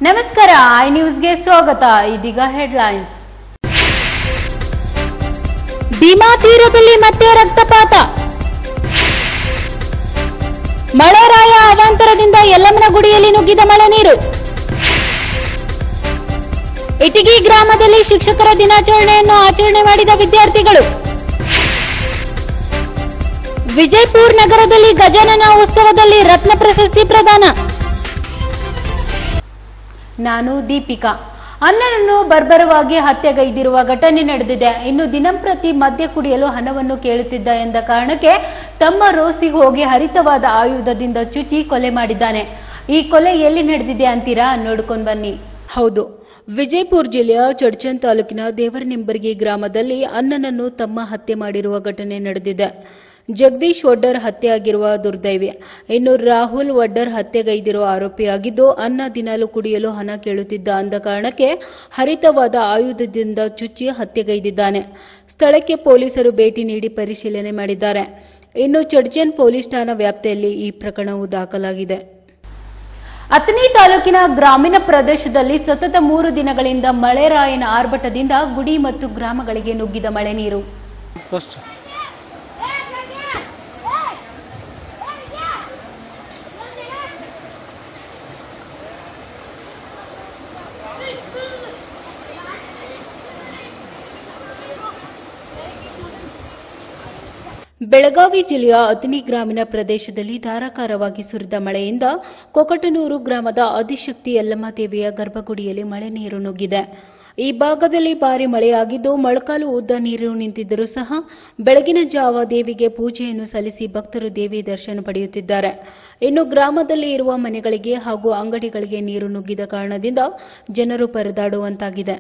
ನಮಸ್ಕಾರ ಐ ನ್ಯೂಸ್ಗೆ ಸ್ವಾಗತ ಇದೀಗ ಹೆಡ್ಲೈನ್ಸ್ ಭೀಮಾ ತೀರದಲ್ಲಿ ಮತ್ತೆ ರಕ್ತಪಾತ ಮಳೆರಾಯ ಅವಾಂತರದಿಂದ ಯಲ್ಲಮ್ಮನ ಗುಡಿಯಲ್ಲಿ ನುಗ್ಗಿದ ಮಳೆ ನೀರು ಇಟಗಿ ಗ್ರಾಮದಲ್ಲಿ ಶಿಕ್ಷಕರ ದಿನಾಚರಣೆಯನ್ನು ಆಚರಣೆ ಮಾಡಿದ ವಿದ್ಯಾರ್ಥಿಗಳು ವಿಜಯಪುರ ನಗರದಲ್ಲಿ ಗಜಾನನ ಉತ್ಸವದಲ್ಲಿ ರತ್ನ ಪ್ರಶಸ್ತಿ ಪ್ರದಾನ ನಾನು ದೀಪಿಕಾ ಅಣ್ಣನನ್ನು ಬರ್ಬರವಾಗಿ ಹತ್ಯೆಗೈದಿರುವ ಘಟನೆ ನಡೆದಿದೆ ಇನ್ನು ದಿನಂಪ್ರತಿ ಮದ್ಯ ಕುಡಿಯಲು ಹಣವನ್ನು ಕೇಳುತ್ತಿದ್ದ ಎಂದ ಕಾರಣಕ್ಕೆ ತಮ್ಮ ರೋಸಿ ಹೋಗಿ ಹರಿತವಾದ ಆಯುಧದಿಂದ ಚುಚಿ ಕೊಲೆ ಮಾಡಿದ್ದಾನೆ ಈ ಕೊಲೆ ಎಲ್ಲಿ ನಡೆದಿದೆ ಅಂತೀರಾ ನೋಡ್ಕೊಂಡ್ ಬನ್ನಿ ಹೌದು ವಿಜಯಪುರ ಜಿಲ್ಲೆಯ ಚಡ್ಚನ್ ತಾಲೂಕಿನ ದೇವರನಿಂಬರ್ಗಿ ಗ್ರಾಮದಲ್ಲಿ ಅಣ್ಣನನ್ನು ತಮ್ಮ ಹತ್ಯೆ ಮಾಡಿರುವ ಘಟನೆ ನಡೆದಿದೆ ಜಗದೀಶ್ ವಡ್ಡರ್ ಹತ್ಯೆಯಾಗಿರುವ ದುರ್ದೈವಿ ಇನ್ನು ರಾಹುಲ್ ವಡ್ಡರ್ ಹತ್ಯೆಗೈದಿರುವ ಆರೋಪಿಯಾಗಿದ್ದು ಅನ್ನ ದಿನಾಲು ಕುಡಿಯಲು ಹಣ ಕೇಳುತ್ತಿದ್ದ ಅಂದ ಕಾರಣಕ್ಕೆ ಹರಿತವಾದ ಆಯುಧದಿಂದ ಚುಚ್ಚಿ ಹತ್ಯೆಗೈದಿದ್ದಾನೆ ಸ್ಥಳಕ್ಕೆ ಪೊಲೀಸರು ಭೇಟಿ ನೀಡಿ ಪರಿಶೀಲನೆ ಮಾಡಿದ್ದಾರೆ ಇನ್ನು ಚಡ್ಚನ್ ಪೊಲೀಸ್ ಠಾಣಾ ವ್ಯಾಪ್ತಿಯಲ್ಲಿ ಈ ಪ್ರಕರಣವು ದಾಖಲಾಗಿದೆ ಅಥಣಿ ತಾಲೂಕಿನ ಗ್ರಾಮೀಣ ಪ್ರದೇಶದಲ್ಲಿ ಸತತ ಮೂರು ದಿನಗಳಿಂದ ಮಳೆರಾಯನ ಆರ್ಭಟದಿಂದ ಗುಡಿ ಮತ್ತು ಗ್ರಾಮಗಳಿಗೆ ನುಗ್ಗಿದ ಮಳೆ ನೀರು ಫಸ್ಟ್ ಬೆಳಗಾವಿ ಜಿಲ್ಲೆಯ ಅಥಣಿ ಗ್ರಾಮೀಣ ಪ್ರದೇಶದಲ್ಲಿ ಧಾರಾಕಾರವಾಗಿ ಸುರಿದ ಮಳೆಯಿಂದ ಕೊಕಟನೂರು ಗ್ರಾಮದ ಆದಿಶಕ್ತಿ ಯಲ್ಲಮ್ಮ ದೇವಿಯ ಗರ್ಭಗುಡಿಯಲ್ಲಿ ಮಳೆ ನೀರು ನುಗ್ಗಿದೆ ಈ ಭಾಗದಲ್ಲಿ ಭಾರಿ ಮಳೆಯಾಗಿದ್ದು ಮೊಳಕಾಲು ಉದ್ದ ನೀರು ನಿಂತಿದ್ದರೂ ಸಹ ಬೆಳಗಿನ ಜಾವ ದೇವಿಗೆ ಪೂಜೆಯನ್ನು ಸಲ್ಲಿಸಿ ಭಕ್ತರು ದೇವಿ ದರ್ಶನ ಪಡೆಯುತ್ತಿದ್ದಾರೆ ಇನ್ನು ಗ್ರಾಮದಲ್ಲಿ ಇರುವ ಮನೆಗಳಿಗೆ ಹಾಗೂ ಅಂಗಡಿಗಳಿಗೆ ನೀರು ನುಗ್ಗಿದ ಕಾರಣದಿಂದ ಜನರು ಪರದಾಡುವಂತಾಗಿದೆ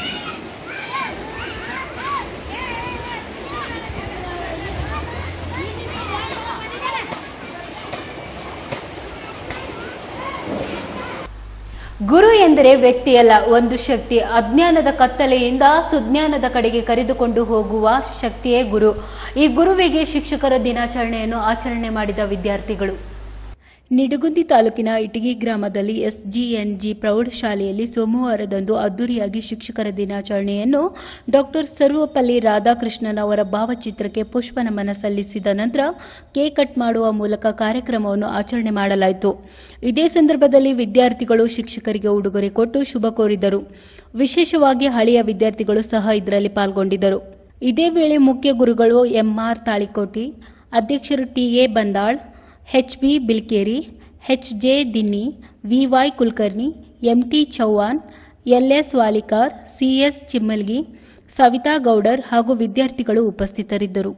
ಗುರು ಎಂದರೆ ವ್ಯಕ್ತಿಯಲ್ಲ ಒಂದು ಶಕ್ತಿ ಅಜ್ಞಾನದ ಕತ್ತಲೆಯಿಂದ ಸುಜ್ಞಾನದ ಕಡೆಗೆ ಕರೆದುಕೊಂಡು ಹೋಗುವ ಶಕ್ತಿಯೇ ಗುರು ಈ ಗುರುವಿಗೆ ಶಿಕ್ಷಕರ ದಿನಾಚರಣೆಯನ್ನು ಆಚರಣೆ ಮಾಡಿದ ವಿದ್ಯಾರ್ಥಿಗಳು ನಿಡಗುಂದಿ ತಾಲೂಕಿನ ಇಟಗಿ ಗ್ರಾಮದಲ್ಲಿ ಎಸ್ಜಿಎನ್ಜಿ ಪ್ರೌಢಶಾಲೆಯಲ್ಲಿ ಸೋಮವಾರದಂದು ಅದ್ದೂರಿಯಾಗಿ ಶಿಕ್ಷಕರ ದಿನಾಚರಣೆಯನ್ನು ಡಾಕ್ಟರ್ ಸರ್ವಪಲ್ಲಿ ರಾಧಾಕೃಷ್ಣನ್ ಅವರ ಭಾವಚಿತ್ರಕ್ಕೆ ಪುಷ್ಪ ನಮನ ಸಲ್ಲಿಸಿದ ನಂತರ ಕೇಕ್ ಕಟ್ ಮಾಡುವ ಮೂಲಕ ಕಾರ್ಯಕ್ರಮವನ್ನು ಆಚರಣೆ ಮಾಡಲಾಯಿತು ಇದೇ ಸಂದರ್ಭದಲ್ಲಿ ವಿದ್ಯಾರ್ಥಿಗಳು ಶಿಕ್ಷಕರಿಗೆ ಉಡುಗೊರೆ ಕೊಟ್ಟು ಶುಭ ಕೋರಿದರು ವಿಶೇಷವಾಗಿ ಹಳೆಯ ವಿದ್ಯಾರ್ಥಿಗಳು ಸಹ ಇದರಲ್ಲಿ ಪಾಲ್ಗೊಂಡಿದ್ದರು ಇದೇ ವೇಳೆ ಮುಖ್ಯ ಗುರುಗಳು ಎಂಆರ್ ತಾಳಿಕೋಟಿ ಅಧ್ಯಕ್ಷರು T A Bandal H B Bilkeri H J Dinni V Y Kulkarni M T Chauhan L S Valikar C S Chimmalgi Savita Gowdar ಹಾಗೂ ವಿದ್ಯಾರ್ಥಿಗಳು ಉಪಸ್ಥಿತರಿದ್ದರು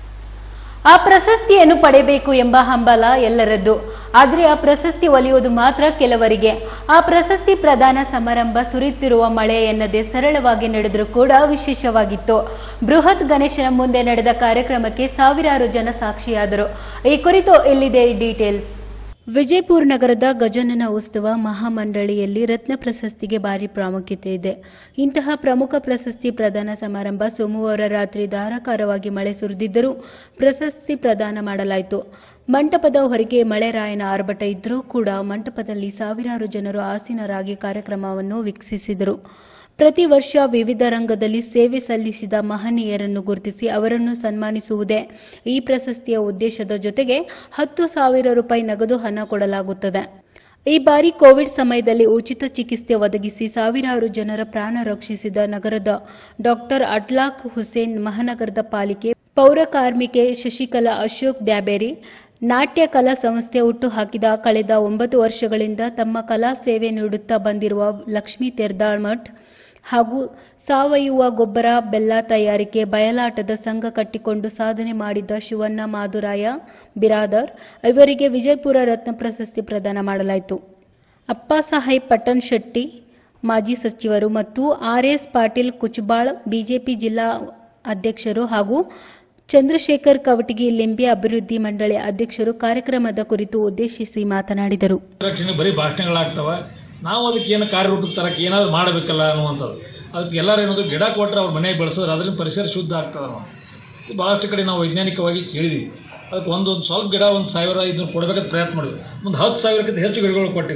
ಆ ಪ್ರಶಸ್ತಿಯನ್ನು ಪಡೆಯಬೇಕು ಎಂಬ ಹಂಬಲ ಎಲ್ಲರದ್ದು ಆದರೆ ಆ ಪ್ರಶಸ್ತಿ ಒಲಿಯುವುದು ಮಾತ್ರ ಕೆಲವರಿಗೆ ಆ ಪ್ರಶಸ್ತಿ ಪ್ರದಾನ ಸಮಾರಂಭ ಸುರಿಯುತ್ತಿರುವ ಮಳೆ ಎನ್ನದೆ ಸರಳವಾಗಿ ನಡೆದರೂ ಕೂಡ ವಿಶೇಷವಾಗಿತ್ತು ಬೃಹತ್ ಗಣೇಶನ ಮುಂದೆ ನಡೆದ ಕಾರ್ಯಕ್ರಮಕ್ಕೆ ಸಾವಿರಾರು ಜನ ಸಾಕ್ಷಿಯಾದರು ಈ ಕುರಿತು ಇಲ್ಲಿದೆ ಡೀಟೇಲ್ಸ್ ವಿಜಯಪುರ ನಗರದ ಗಜಾನನ ಉತ್ಸವ ಮಹಾಮಂಡಳಿಯಲ್ಲಿ ರತ್ನ ಪ್ರಶಸ್ತಿಗೆ ಭಾರಿ ಪ್ರಾಮುಖ್ಯತೆ ಇದೆ ಇಂತಹ ಪ್ರಮುಖ ಪ್ರಶಸ್ತಿ ಪ್ರದಾನ ಸಮಾರಂಭ ಸೋಮವಾರ ರಾತ್ರಿ ಧಾರಾಕಾರವಾಗಿ ಮಳೆ ಸುರಿದಿದ್ದರೂ ಪ್ರಶಸ್ತಿ ಪ್ರದಾನ ಮಾಡಲಾಯಿತು ಮಂಟಪದ ಹೊರಗೆ ಮಳೆರಾಯನ ಆರ್ಭಟ ಇದ್ದರೂ ಕೂಡ ಮಂಟಪದಲ್ಲಿ ಸಾವಿರಾರು ಜನರು ಆಸೀನರಾಗಿ ಕಾರ್ಯಕ್ರಮವನ್ನು ವೀಕ್ಷಿಸಿದರು ಪ್ರತಿ ವರ್ಷ ವಿವಿಧ ರಂಗದಲ್ಲಿ ಸೇವೆ ಸಲ್ಲಿಸಿದ ಮಹನೀಯರನ್ನು ಗುರುತಿಸಿ ಅವರನ್ನು ಸನ್ಮಾನಿಸುವುದೇ ಈ ಪ್ರಶಸ್ತಿಯ ಉದ್ದೇಶದ ಜೊತೆಗೆ ಹತ್ತು ಸಾವಿರ ರೂಪಾಯಿ ನಗದು ಹಣ ಕೊಡಲಾಗುತ್ತದೆ ಈ ಬಾರಿ ಕೋವಿಡ್ ಸಮಯದಲ್ಲಿ ಉಚಿತ ಚಿಕಿತ್ಸೆ ಒದಗಿಸಿ ಸಾವಿರಾರು ಜನರ ಪ್ರಾಣ ರಕ್ಷಿಸಿದ ನಗರದ ಡಾಕ್ಟರ್ ಅಟ್ಲಾಕ್ ಹುಸೇನ್ ಮಹಾನಗರದ ಪಾಲಿಕೆ ಪೌರ ಕಾರ್ಮಿಕೆ ಶಶಿಕಲಾ ಅಶೋಕ್ ದ್ಯಾಬೇರಿ ನಾಟ್ಯ ಕಲಾ ಸಂಸ್ಥೆ ಹುಟ್ಟುಹಾಕಿದ ಕಳೆದ ಒಂಬತ್ತು ವರ್ಷಗಳಿಂದ ತಮ್ಮ ಕಲಾ ಸೇವೆ ನೀಡುತ್ತಾ ಬಂದಿರುವ ಲಕ್ಷ್ಮೀ ತೆರ್ದಾಳ್ಮಠ್ ಹಾಗೂ ಸಾವಯವ ಗೊಬ್ಬರ ಬೆಲ್ಲ ತಯಾರಿಕೆ ಬಯಲಾಟದ ಸಂಘ ಕಟ್ಟಿಕೊಂಡು ಸಾಧನೆ ಮಾಡಿದ ಶಿವಣ್ಣ ಮಾದುರಾಯ ಬಿರಾದರ್ ಇವರಿಗೆ ವಿಜಯಪುರ ರತ್ನ ಪ್ರಶಸ್ತಿ ಪ್ರದಾನ ಮಾಡಲಾಯಿತು ಅಪ್ಪ ಸಾಹೇಬ್ ಪಟ್ಟಣ್ ಶೆಟ್ಟಿ ಮಾಜಿ ಸಚಿವರು ಮತ್ತು ಆರ್ಎಸ್ ಪಾಟೀಲ್ ಕುಚಬಾಳ್ ಬಿಜೆಪಿ ಜಿಲ್ಲಾ ಅಧ್ಯಕ್ಷರು ಹಾಗೂ ಚಂದ್ರಶೇಖರ್ ಕವಟಗಿ ಲಿಂಬೆ ಅಭಿವೃದ್ಧಿ ಮಂಡಳಿ ಅಧ್ಯಕ್ಷರು ಕಾರ್ಯಕ್ರಮದ ಕುರಿತು ಉದ್ದೇಶಿಸಿ ಮಾತನಾಡಿದರು ರಕ್ಷಣೆ ಬರೀ ಭಾಷಣಗಳಾಗ್ತವೆ ನಾವು ಅದಕ್ಕೆ ಏನು ಕಾರ್ಯರೂಪಕ್ಕೆ ತರಕ್ಕೆ ಏನಾದ್ರು ಮಾಡಬೇಕಲ್ಲ ಅನ್ನುವಂಥದ್ದು ಅದಕ್ಕೆ ಎಲ್ಲರೂ ಏನಾದ್ರು ಗಿಡ ಕೊಟ್ಟರೆ ಅವ್ರ ಮನೆಗೆ ಬೆಳೆಸಿದ್ರೆ ಅದರಿಂದ ಪರಿಸರ ಶುದ್ಧ ಆಗ್ತದೆ ನಾವು ಭಾಳಷ್ಟು ಕಡೆ ನಾವು ವೈಜ್ಞಾನಿಕವಾಗಿ ಕೇಳಿದ್ವಿ ಅದಕ್ಕೆ ಒಂದು ಒಂದು ಸ್ವಲ್ಪ ಗಿಡ ಒಂದು ಸಾವಿರ ಐದುನೂರು ಕೊಡಬೇಕಂತ ಪ್ರಯತ್ನ ಮಾಡಿದ್ವಿ ಮುಂದೆ ಹತ್ತು ಸಾವಿರಕ್ಕಿಂತ ಹೆಚ್ಚು ಗಿಡಗಳು ಕೊಟ್ಟಿವಿ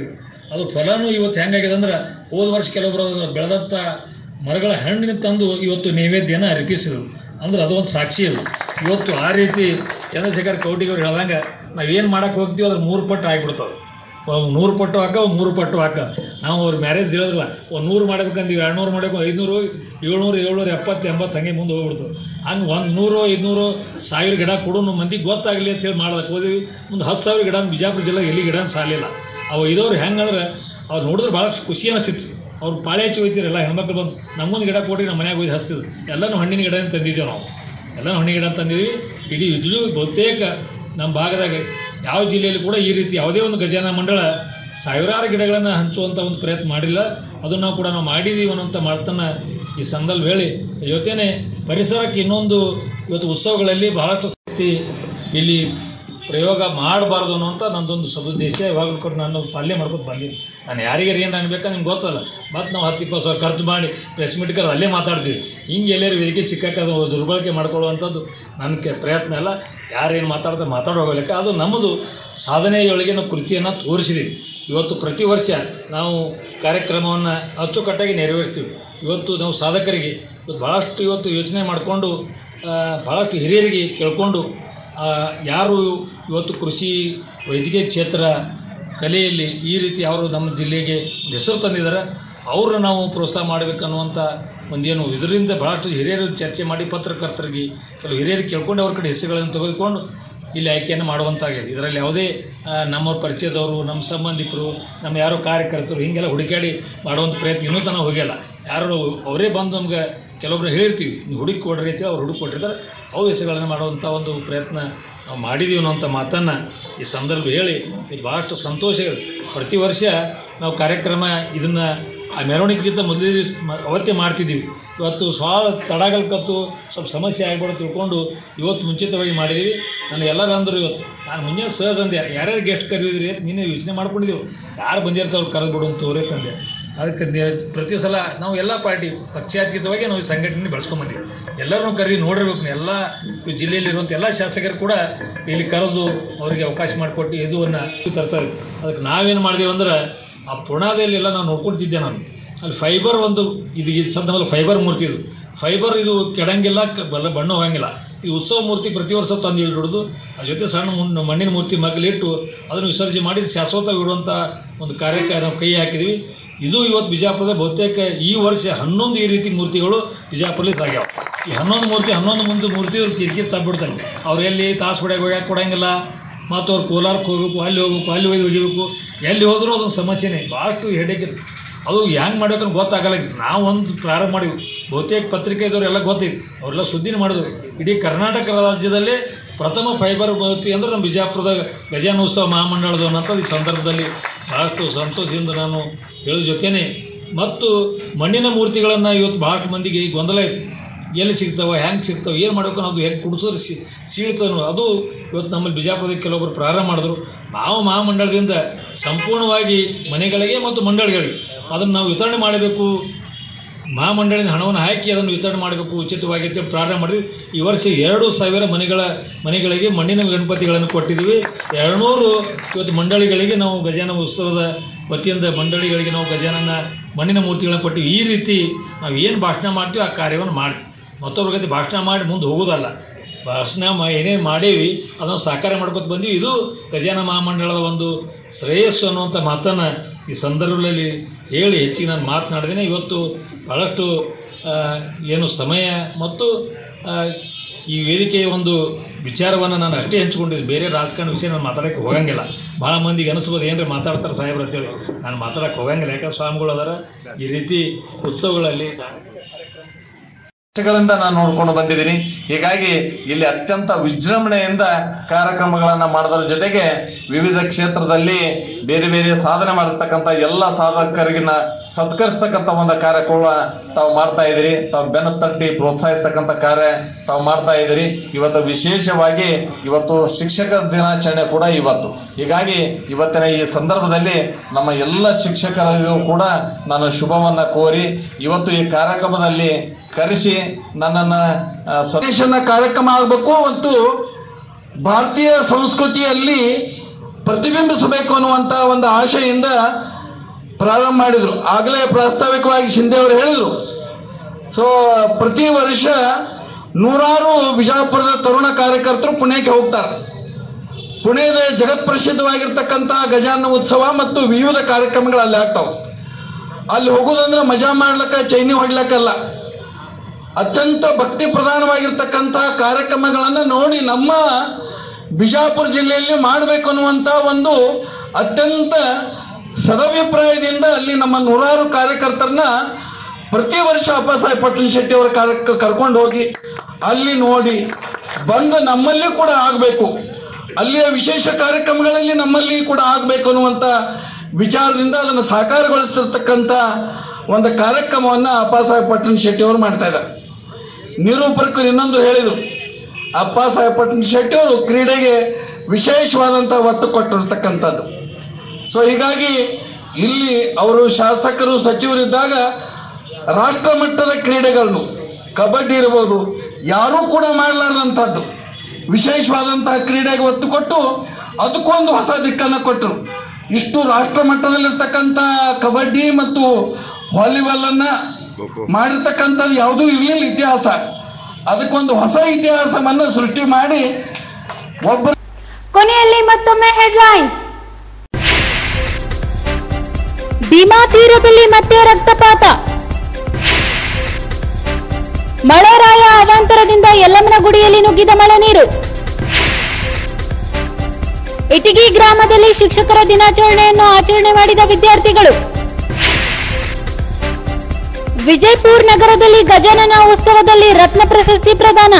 ಅದು ಫಲನೂ ಇವತ್ತು ಹೆಂಗಾಗಿದೆ ಅಂದ್ರೆ ಹೋದ ವರ್ಷ ಕೆಲವೊಬ್ಬರು ಅದನ್ನ ಬೆಳೆದಂಥ ಮರಗಳ ಹಣ್ಣಿನ ತಂದು ಇವತ್ತು ನೈವೇದ್ಯನ ಅರ್ಪಿಸಿದ್ರು ಅಂದ್ರೆ ಅದು ಒಂದು ಸಾಕ್ಷಿ ಅದು ಇವತ್ತು ಆ ರೀತಿ ಚಂದ್ರಶೇಖರ್ ಕೌಟಿಗವ್ರು ಹೇಳ್ದಂಗೆ ನಾವು ಏನು ಮಾಡಕ್ಕೆ ಹೋಗ್ತೀವಿ ಅದ್ರ ಮೂರು ಪಟ್ಟು ಆಗಿಬಿಡ್ತದೆ ಒಂದು ನೂರು ಪಟ್ಟು ಹಾಕ ಒಂದು ಮೂರು ಪಟ್ಟು ಹಾಕ ನಾವು ಅವ್ರ ಮ್ಯಾರೇಜ್ ಹೇಳಿದ್ರಲ್ಲ ಒಂದು ನೂರು ಮಾಡ್ಬೇಕಂತೀವಿ ಎರಡು ನೂರು ಮಾಡಬೇಕು ಐದುನೂರು ಏಳ್ನೂರು ಏಳ್ನೂರು ಎಪ್ಪತ್ತು ಎಂಬತ್ತು ಹಂಗೆ ಮುಂದೆ ಹೋಗ್ಬಿಡ್ತದೆ ಹಂಗೆ ಒಂದು ನೂರು ಐದುನೂರು ಸಾವಿರ ಗಿಡ ಕೊಡು ನಮ್ಮ ಮಂದಿಗೆ ಗೊತ್ತಾಗಲಿ ಅಂತೇಳಿ ಮಾಡೋದಕ್ಕೆ ಹೋದಿವಿ ಮುಂದೆ ಹತ್ತು ಸಾವಿರ ಗಿಡ ಬಿಜಾಪುರ ಜಿಲ್ಲೆ ಎಲ್ಲಿ ಗಿಡ ಸಾಲಿಲ್ಲ ಅವು ಇದ್ದವ್ರು ಹೆಂಗಂದ್ರೆ ಅವ್ರು ನೋಡಿದ್ರೆ ಭಾಳ ಖುಷಿ ಅನಿಸ್ತಿತ್ತು ಅವ್ರು ಪಾಳೆ ಹಚ್ಚಿ ಹೋಯ್ತಿರಲ್ಲ ಹೆಣ್ಮಕ್ಳು ಬಂದು ನಮ್ಮೊಂದು ಗಿಡ ಕೊಟ್ಟು ನಮ್ಮ ಮನ್ಯಾಗ ಹೋಗಿ ಹಚ್ತಿದ್ರು ಎಲ್ಲನೂ ಹಣ್ಣಿನ ಗಿಡ ತಂದಿದ್ದೇವೆ ನಾವು ಎಲ್ಲನೂ ಹಣ್ಣಿನ ಗಿಡ ತಂದಿದ್ವಿ ಇಡೀ ಇದು ಬಹುತೇಕ ನಮ್ಮ ಭಾಗದಾಗ ಯಾವ ಜಿಲ್ಲೆಯಲ್ಲಿ ಕೂಡ ಈ ರೀತಿ ಯಾವುದೇ ಒಂದು ಗಜಾನ ಮಂಡಳ ಸಾವಿರಾರು ಗಿಡಗಳನ್ನು ಹಂಚುವಂಥ ಒಂದು ಪ್ರಯತ್ನ ಮಾಡಿಲ್ಲ ಅದನ್ನು ಕೂಡ ನಾವು ಮಾಡಿದ್ದೀವಿ ಅನ್ನೋಂಥ ಮಾತನ್ನು ಈ ಸಂದರ್ಭ ಹೇಳಿ ಜೊತೆನೇ ಪರಿಸರಕ್ಕೆ ಇನ್ನೊಂದು ಇವತ್ತು ಉತ್ಸವಗಳಲ್ಲಿ ಬಹಳಷ್ಟು ಶಕ್ತಿ ಇಲ್ಲಿ ಪ್ರಯೋಗ ಮಾಡಬಾರ್ದು ಅನ್ನುವಂಥ ನಂದೊಂದು ಸದುದ್ದೇಶ ಇವಾಗಲೂ ಕೂಡ ನಾನು ಪಾಲನೆ ಮಾಡ್ಕೊತ ಬಂದಿದ್ದೀನಿ ನಾನು ಯಾರಿಗೆ ಏನು ಅನ್ಬೇಕಾ ನಿಮ್ಗೆ ಗೊತ್ತಲ್ಲ ಮತ್ತು ನಾವು ಹತ್ತು ಇಪ್ಪತ್ತು ಸಾವಿರ ಖರ್ಚು ಮಾಡಿ ಪ್ರೆಸ್ ಮೀಟ್ ಕರೆದು ಅಲ್ಲೇ ಮಾತಾಡ್ತೀವಿ ಹಿಂಗೆ ಎಲ್ಲರೂ ವೇದಿಕೆ ಸಿಕ್ಕಾಕ ಅದು ದುರ್ಬಳಕೆ ಮಾಡ್ಕೊಳ್ಳುವಂಥದ್ದು ನನ್ನ ಕೆ- ಪ್ರಯತ್ನ ಅಲ್ಲ ಯಾರೇನು ಮಾತಾಡ್ತಾರೆ ಮಾತಾಡೋಗಲಿಕ್ಕ ಅದು ನಮ್ಮದು ಸಾಧನೆಯೊಳಗೆ ನಾವು ಕೃತಿಯನ್ನು ತೋರಿಸಿದ್ದೀವಿ ಇವತ್ತು ಪ್ರತಿ ವರ್ಷ ನಾವು ಕಾರ್ಯಕ್ರಮವನ್ನು ಅಚ್ಚುಕಟ್ಟಾಗಿ ನೆರವೇರಿಸ್ತೀವಿ ಇವತ್ತು ನಾವು ಸಾಧಕರಿಗೆ ಇವತ್ತು ಭಾಳಷ್ಟು ಇವತ್ತು ಯೋಚನೆ ಮಾಡಿಕೊಂಡು ಭಾಳಷ್ಟು ಹಿರಿಯರಿಗೆ ಕೇಳ್ಕೊಂಡು ಆ, ಯಾರು ಇವತ್ತು ಕೃಷಿ ವೈದ್ಯಕೀಯ ಕ್ಷೇತ್ರ ಕಲೆಯಲ್ಲಿ ಈ ರೀತಿ ಅವರು ನಮ್ಮ ಜಿಲ್ಲೆಗೆ ಒಂದು ಹೆಸರು ತಂದಿದ್ದಾರೆ ಅವ್ರನ್ನ ನಾವು ಪ್ರೋತ್ಸಾಹ ಮಾಡಬೇಕನ್ನುವಂಥ ಒಂದೇನು ಇದರಿಂದ ಭಾಳಷ್ಟು ಹಿರಿಯರು ಚರ್ಚೆ ಮಾಡಿ ಪತ್ರಕರ್ತರಿಗೆ ಕೆಲವು ಹಿರಿಯರಿಗೆ ಕೇಳ್ಕೊಂಡು ಅವ್ರ ಕಡೆ ಹೆಸರುಗಳನ್ನು ತೆಗೆದುಕೊಂಡು ಇಲ್ಲಿ ಆಯ್ಕೆಯನ್ನು ಮಾಡುವಂತಾಗಿದೆ ಇದರಲ್ಲಿ ಯಾವುದೇ ಆ, ನಮ್ಮ ಪರಿಚಯದವರು ನಮ್ಮ ಸಂಬಂಧಿಕರು ನಮ್ಮ ಯಾರೋ ಕಾರ್ಯಕರ್ತರು ಹೀಗೆಲ್ಲ ಹುಡುಕಾಡಿ ಮಾಡುವಂಥ ಪ್ರಯತ್ನ ಇನ್ನೂ ತನಕ ಹೋಗಿಲ್ಲ ಯಾರು ಅವರೇ ಬಂದು ನಮ್ಗೆ ಕೆಲವೊಬ್ರು ಹೇಳಿರ್ತೀವಿ ನೀವು ಹುಡುಕಿ ಕೊಡ್ರಿ ಅಂತ ಅವ್ರು ಹುಡುಕಿ ಕೊಟ್ಟಿರ್ತಾರೆ ಅವು ಹೆಸರುಗಳನ್ನು ಮಾಡುವಂಥ ಒಂದು ಪ್ರಯತ್ನ ನಾವು ಮಾಡಿದ್ದೀವಿ ಅನ್ನೋಂಥ ಮಾತನ್ನು ಈ ಸಂದರ್ಭ ಹೇಳಿ ಇದು ಭಾಳಷ್ಟು ಸಂತೋಷ ಇದೆ ಪ್ರತಿ ವರ್ಷ ನಾವು ಕಾರ್ಯಕ್ರಮ ಇದನ್ನು ಆ ಮೆರವಣಿಗೆಗಿಂತ ಮೊದಲೇ ದಿವ್ಸ ಮ- ಅವತ್ತೇ ಮಾಡ್ತಿದ್ದೀವಿ ಇವತ್ತು ಭಾಳ ತಡಗಲ್ಕತ್ತು ಸ್ವಲ್ಪ ಸಮಸ್ಯೆ ಆಗ್ಬಿಡೋ ತಿಳ್ಕೊಂಡು ಇವತ್ತು ಮುಂಚಿತವಾಗಿ ಮಾಡಿದ್ದೀವಿ ನಾನು ಎಲ್ಲರೂ ಅಂದರು ಇವತ್ತು ನಾನು ಮುಂಜಾನೆ ಸಹಜ ಅಂದೆ ಯಾರ್ಯಾರು ಗೆಸ್ಟ್ ಕರೆಯೋದ್ರಿ ಅಂತ ನೀನೇ ಯೋಚನೆ ಮಾಡ್ಕೊಂಡಿದ್ದೀವಿ ಯಾರು ಬಂದಿರ್ತಾವ್ರು ಕರೆದು ಬಿಡು ಅಂತ ತೋರೇ ತಂದೆ ಅದಕ್ಕೆ ನೆ- ಪ್ರತಿ ಸಲ ನಾವು ಎಲ್ಲ ಪಾರ್ಟಿ ಪಕ್ಷಾತೀತವಾಗಿ ನಾವು ಈ ಸಂಘಟನೆ ಬೆಳೆಸ್ಕೊಂಬಂದಿವಿ ಎಲ್ಲರೂ ಕರೆದು ನೋಡಿರ್ಬೇಕು ಎಲ್ಲ ಈ ಜಿಲ್ಲೆಯಲ್ಲಿರುವಂಥ ಎಲ್ಲ ಶಾಸಕರು ಕೂಡ ಇಲ್ಲಿ ಕರೆದು ಅವರಿಗೆ ಅವಕಾಶ ಮಾಡಿಕೊಟ್ಟು ಇದುವನ್ನು ತರ್ತಾರೆ ಅದಕ್ಕೆ ನಾವೇನು ಮಾಡಿದೀವಿ ಅಂದ್ರೆ ಆ ಪುಣಾದಲ್ಲಿ ಎಲ್ಲ ನಾನು ನೋಡ್ಕೊಳ್ತಿದ್ದೆ ನಾನು ಅಲ್ಲಿ ಫೈಬರ್ ಒಂದು ಇದು ಇದು ಸಂದರ್ಭದಲ್ಲಿ ಫೈಬರ್ ಮೂರ್ತಿ ಇದು ಫೈಬರ್ ಇದು ಕೆಡಂಗಿಲ್ಲ ಕ- ಬಲ್ಲ ಬಣ್ಣ ಹೋಗಂಗಿಲ್ಲ ಈ ಉತ್ಸವ ಮೂರ್ತಿ ಪ್ರತಿ ವರ್ಷ ತಂದು ಇಳಿದು ಅದ್ರ ಜೊತೆ ಸಣ್ಣ ಮುನ್ ಮಣ್ಣಿನ ಮೂರ್ತಿ ಮಗ್ಲಿಟ್ಟು ಅದನ್ನು ವಿಸರ್ಜನೆ ಮಾಡಿ ಶಾಶ್ವತ ಇಡುವಂಥ ಒಂದು ಕಾರ್ಯಕ್ಕೆ ನಾವು ಕೈ ಹಾಕಿದ್ವಿ ಇದು ಇವತ್ತು ಬಿಜಾಪುರದ ಬಹುತೇಕ ಈ ವರ್ಷ ಹನ್ನೊಂದು ಈ ರೀತಿ ಮೂರ್ತಿಗಳು ಬಿಜಾಪುರಲ್ಲಿ ಸಾಗ್ಯಾವ ಈ ಹನ್ನೊಂದು ಮೂರ್ತಿ ಹನ್ನೊಂದು ಮುಂದೆ ಮೂರ್ತಿ ಅವ್ರು ಕಿರಿಕಿರಿ ತಬ್ಬಿಡ್ತಾರೆ ಅವ್ರು ಎಲ್ಲಿ ತಾಸು ಹೊಡೆಗೆ ಹೋಗ್ಯಾಕೆ ಕೊಡಂಗಿಲ್ಲ ಮತ್ತು ಅವ್ರು ಕೋಲಾರಕ್ಕೆ ಹೋಗ್ಬೇಕು ಅಲ್ಲಿ ಹೋಗ್ಬೇಕು ಅಲ್ಲಿ ಹೋಗಿ ಒಗಿಬೇಕು ಎಲ್ಲಿ ಹೋದರೂ ಅದೊಂದು ಸಮಸ್ಯೆನೇ ಭಾಳಷ್ಟು ಹೆಡೇಕ್ ಅದು ಹೆಂಗೆ ಮಾಡ್ಬೇಕಂತ ಗೊತ್ತಾಗಲ್ಲ ನಾವು ಒಂದು ಪ್ರಾರಂಭ ಮಾಡಿವಿ ಬಹುತೇಕ ಪತ್ರಿಕೆದವ್ರು ಎಲ್ಲ ಗೊತ್ತಿತ್ತು ಅವರೆಲ್ಲ ಸುದ್ದಿನ ಮಾಡಿದ್ರು ಇಡೀ ಕರ್ನಾಟಕ ರಾಜ್ಯದಲ್ಲೇ ಪ್ರಥಮ ಫೈಬರ್ ಮೂರ್ತಿ ಅಂದ್ರೆ ನಮ್ಮ ಬಿಜಾಪುರದ ಗಜಾನೋತ್ಸವ ಮಹಾಮಂಡಳದ ಅನ್ನೋಂಥದ್ದು ಈ ಸಂದರ್ಭದಲ್ಲಿ ಭಾಳಷ್ಟು ಸಂತೋಷದಿಂದ ನಾನು ಹೇಳೋ ಜೊತೆನೆ ಮತ್ತು ಮಣ್ಣಿನ ಮೂರ್ತಿಗಳನ್ನು ಇವತ್ತು ಭಾಳಷ್ಟು ಮಂದಿಗೆ ಗೊಂದಲ ಇದೆ ಎಲ್ಲಿ ಸಿಗ್ತಾವೆ ಹೆಂಗೆ ಸಿಗ್ತಾವೆ ಏನು ಮಾಡಬೇಕು ಅನ್ನೋದು ಹೆಂಗೆ ಕುಡಿಸೋದು ಸಿ ಸೀಳ್ತಾನೋ ಅದು ಇವತ್ತು ನಮ್ಮಲ್ಲಿ ಬಿಜಾಪುರದಲ್ಲಿ ಕೆಲವೊಬ್ಬರು ಪ್ರಾರಂಭ ಮಾಡಿದ್ರು ನಾವು ಮಹಾಮಂಡಳದಿಂದ ಸಂಪೂರ್ಣವಾಗಿ ಮನೆಗಳಿಗೆ ಮತ್ತು ಮಂಡಳಿಗಳಿಗೆ ಅದನ್ನು ನಾವು ವಿತರಣೆ ಮಾಡಬೇಕು ಮಹಾಮಂಡಳಿನ ಹಣವನ್ನು ಹಾಕಿ ಅದನ್ನು ವಿತರಣೆ ಮಾಡಬೇಕು ಉಚಿತವಾಗಿ ಅಂತೇಳಿ ಪ್ರಾರಂಭ ಮಾಡಿದ್ವಿ ಈ ವರ್ಷ ಎರಡು ಸಾವಿರ ಮನೆಗಳ ಮನೆಗಳಿಗೆ ಮಣ್ಣಿನ ಗಣಪತಿಗಳನ್ನು ಕೊಟ್ಟಿದ್ದೀವಿ ಎರಡುನೂರು ಇವತ್ತು ಮಂಡಳಿಗಳಿಗೆ ನಾವು ಗಜಾನ ಉತ್ಸವದ ವತಿಯಿಂದ ಮಂಡಳಿಗಳಿಗೆ ನಾವು ಗಜಾನನ ಮಣ್ಣಿನ ಮೂರ್ತಿಗಳನ್ನ ಕೊಟ್ಟಿವಿ ಈ ರೀತಿ ನಾವು ಏನು ಭಾಷಣ ಮಾಡ್ತೀವಿ ಆ ಕಾರ್ಯವನ್ನು ಮಾಡ್ತೀವಿ ಮತ್ತೊಬ್ಬರ ಗತಿ ಭಾಷಣ ಮಾಡಿ ಮುಂದೆ ಹೋಗೋದಲ್ಲ ಭಾಷಣ ಮಾ ಏನೇ ಮಾಡೇವಿ ಅದನ್ನು ಸಾಕಾರ ಮಾಡ್ಕೊತ ಬಂದೀವಿ ಇದು ಗಜಾನ ಮಹಾಮಂಡಳದ ಒಂದು ಶ್ರೇಯಸ್ಸು ಅನ್ನುವಂಥ ಮಾತನ್ನು ಈ ಸಂದರ್ಭದಲ್ಲಿ ಹೇಳಿ ಹೆಚ್ಚಿಗೆ ನಾನು ಮಾತನಾಡಿದ್ದೇನೆ ಇವತ್ತು ಭಾಳಷ್ಟು ಆ, ಏನು ಸಮಯ ಮತ್ತು ಆ, ಈ ವೇದಿಕೆಯ ಒಂದು ವಿಚಾರವನ್ನು ನಾನು ಅಷ್ಟೇ ಹಂಚ್ಕೊಂಡಿದ್ದೀನಿ ಬೇರೆ ರಾಜಕಾರಣ ವಿಷಯ ನಾನು ಮಾತಾಡೋಕ್ಕೆ ಹೋಗಂಗಿಲ್ಲ ಭಾಳ ಮಂದಿಗೆ ಅನಿಸ್ಬೋದು ಏನ್ರಿ ಮಾತಾಡ್ತಾರೆ ಸಾಹೇಬ್ರು ಅಂತೇಳಿ ನಾನು ಮಾತಾಡೋಕ್ಕೆ ಹೋಗಂಗಿಲ್ಲ ಯಾಕಂದ್ರೆ ಸ್ವಾಮಿಗಳು ಅದಾರ ಈ ರೀತಿ ಉತ್ಸವಗಳಲ್ಲಿ ವರ್ಷಗಳಿಂದ ನಾನು ನೋಡ್ಕೊಂಡು ಬಂದಿದ್ದೀನಿ ಹೀಗಾಗಿ ಇಲ್ಲಿ ಅತ್ಯಂತ ವಿಜೃಂಭಣೆಯಿಂದ ಕಾರ್ಯಕ್ರಮಗಳನ್ನ ಮಾಡೋದ್ರ ಜೊತೆಗೆ ವಿವಿಧ ಕ್ಷೇತ್ರದಲ್ಲಿ ಬೇರೆ ಬೇರೆ ಸಾಧನೆ ಮಾಡಿರ್ತಕ್ಕಂಥ ಎಲ್ಲ ಸಾಧಕರಿಗಿನ ಸತ್ಕರಿಸ್ತಕ್ಕಂಥ ಒಂದು ಕಾರ್ಯಕ್ರಮ ತಾವು ಮಾಡ್ತಾ ಇದ್ದೀರಿ ತಾವು ಬೆನ್ನು ತಟ್ಟಿ ಪ್ರೋತ್ಸಾಹಿಸ್ತಕ್ಕಂಥ ಕಾರ್ಯ ತಾವು ಮಾಡ್ತಾ ಇದ್ದೀರಿ ಇವತ್ತು ವಿಶೇಷವಾಗಿ ಇವತ್ತು ಶಿಕ್ಷಕರ ದಿನಾಚರಣೆ ಕೂಡ ಇವತ್ತು ಹೀಗಾಗಿ ಇವತ್ತಿನ ಈ ಸಂದರ್ಭದಲ್ಲಿ ನಮ್ಮ ಎಲ್ಲ ಶಿಕ್ಷಕರಿಗೂ ಕೂಡ ನಾನು ಶುಭವನ್ನ ಕೋರಿ ಇವತ್ತು ಈ ಕಾರ್ಯಕ್ರಮದಲ್ಲಿ ಕರೆಸಿ ನನ್ನನ್ನ ಆ, ಸ- ದೇಶದ ಕಾರ್ಯಕ್ರಮ ಆಗಬೇಕು ಮತ್ತು ಭಾರತೀಯ ಸಂಸ್ಕೃತಿಯಲ್ಲಿ ಪ್ರತಿಬಿಂಬಿಸಬೇಕು ಅನ್ನುವಂತ ಒಂದು ಆಶೆಯಿಂದ ಪ್ರಾರಂಭ ಮಾಡಿದ್ರು ಆಗಲೇ ಪ್ರಾಸ್ತಾವಿಕವಾಗಿ ಶಿಂದೆ ಅವರು ಹೇಳಿದ್ರು ಸೊ ಪ್ರತಿ ವರ್ಷ ನೂರಾರು ಬಿಜಾಪುರದ ತರುಣ ಕಾರ್ಯಕರ್ತರು ಪುಣೆಗೆ ಹೋಗ್ತಾರೆ ಪುಣೆದ ಜಗತ್ ಪ್ರಸಿದ್ಧವಾಗಿರ್ತಕ್ಕಂಥ ಗಜಾನ ಉತ್ಸವ ಮತ್ತು ವಿವಿಧ ಕಾರ್ಯಕ್ರಮಗಳು ಅಲ್ಲಿ ಆಗ್ತಾವ ಅಲ್ಲಿ ಹೋಗೋದಂದ್ರೆ ಮಜಾ ಮಾಡ್ಲಿಕ್ಕ ಚೈನಿ ಹೊಡ್ಲಕ್ಕಲ್ಲ ಅತ್ಯಂತ ಭಕ್ತಿ ಪ್ರಧಾನವಾಗಿರ್ತಕ್ಕಂಥ ಕಾರ್ಯಕ್ರಮಗಳನ್ನು ನೋಡಿ ನಮ್ಮ ಬಿಜಾಪುರ ಜಿಲ್ಲೆಯಲ್ಲಿ ಮಾಡಬೇಕು ಅನ್ನುವಂಥ ಒಂದು ಅತ್ಯಂತ ಸದಭಿಪ್ರಾಯದಿಂದ ಅಲ್ಲಿ ನಮ್ಮ ನೂರಾರು ಕಾರ್ಯಕರ್ತರನ್ನ ಪ್ರತಿ ವರ್ಷ ಅಪ್ಪಾಸಾಹೇಬ್ ಪಟ್ಟಣ ಶೆಟ್ಟಿ ಅವರ ಕಾರ್ಯಕ್ಕೆ ಕರ್ಕೊಂಡು ಹೋಗಿ ಅಲ್ಲಿ ನೋಡಿ ಬಂದು ನಮ್ಮಲ್ಲಿ ಕೂಡ ಆಗಬೇಕು ಅಲ್ಲಿಯ ವಿಶೇಷ ಕಾರ್ಯಕ್ರಮಗಳಲ್ಲಿ ನಮ್ಮಲ್ಲಿ ಕೂಡ ಆಗಬೇಕು ಅನ್ನುವಂಥ ವಿಚಾರದಿಂದ ಅದನ್ನು ಸಾಕಾರಗೊಳಿಸಿರ್ತಕ್ಕಂಥ ಒಂದು ಕಾರ್ಯಕ್ರಮವನ್ನು ಅಪ್ಪಾಸಾಹೇಬ್ ಪಟ್ಟಣ ಶೆಟ್ಟಿ ಅವರು ಮಾಡ್ತಾ ಇದ್ದಾರೆ ನಿರೂಪಕರು ಇನ್ನೊಂದು ಹೇಳಿದರು ಅಪ್ಪ ಸಾಹೇಬ್ ಪಟ್ಟಣ ಶೆಟ್ಟಿ ಅವರು ಕ್ರೀಡೆಗೆ ವಿಶೇಷವಾದಂಥ ಒತ್ತು ಕೊಟ್ಟಿರ್ತಕ್ಕಂಥದ್ದು ಸೊ ಹೀಗಾಗಿ ಇಲ್ಲಿ ಅವರು ಶಾಸಕರು ಸಚಿವರಿದ್ದಾಗ ರಾಷ್ಟ್ರ ಮಟ್ಟದ ಕ್ರೀಡೆಗಳನ್ನು ಕಬಡ್ಡಿ ಇರ್ಬೋದು ಯಾರೂ ಕೂಡ ಮಾಡಲಾರ್ದಂಥದ್ದು ವಿಶೇಷವಾದಂತಹ ಕ್ರೀಡೆಗೆ ಒತ್ತು ಕೊಟ್ಟು ಅದಕ್ಕೊಂದು ಹೊಸ ದಿಕ್ಕನ್ನು ಕೊಟ್ಟರು ಇಷ್ಟು ರಾಷ್ಟ್ರ ಮಟ್ಟದಲ್ಲಿರ್ತಕ್ಕಂಥ ಕಬಡ್ಡಿ ಮತ್ತು ವಾಲಿಬಾಲ್ ಅನ್ನ ಮಾಡಿರ್ತಕ್ಕಂಥದ್ದು ಯಾವುದೂ ಇರಲಿಲ್ಲ ಇತಿಹಾಸ ಅದಕ್ಕೊಂದು ಹೊಸ ಇತಿಹಾಸವನ್ನು ಸೃಷ್ಟಿ ಮಾಡಿ ಒಬ್ಬ ಕೊನೆಯಲ್ಲಿ ಮತ್ತೊಮ್ಮೆ ಹೆಡ್ಲೈನ್ಸ್ ಭೀಮಾ ತೀರದಲ್ಲಿ ಮತ್ತೆ ರಕ್ತಪಾತ ಮಳೆರಾಯ ಅವಾಂತರದಿಂದ ಯಲ್ಲಮ್ಮನ ಗುಡಿಯಲ್ಲಿ ನುಗ್ಗಿದ ಮಳೆ ನೀರು ಇಟಗಿ ಗ್ರಾಮದಲ್ಲಿ ಶಿಕ್ಷಕರ ದಿನಾಚರಣೆಯನ್ನು ಆಚರಣೆ ಮಾಡಿದ ವಿದ್ಯಾರ್ಥಿಗಳು ವಿಜಯಪುರ್ ನಗರದಲ್ಲಿ ಗಜಾನನ ಉತ್ಸವದಲ್ಲಿ ರತ್ನ ಪ್ರಶಸ್ತಿ ಪ್ರದಾನ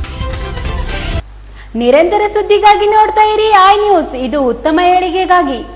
ನಿರಂತರ ಸುದ್ದಿಗಾಗಿ ನೋಡ್ತಾ ಇರಿ ಐ ನ್ಯೂಸ್ ಇದು ಉತ್ತಮ ಏಳಿಗೆಗಾಗಿ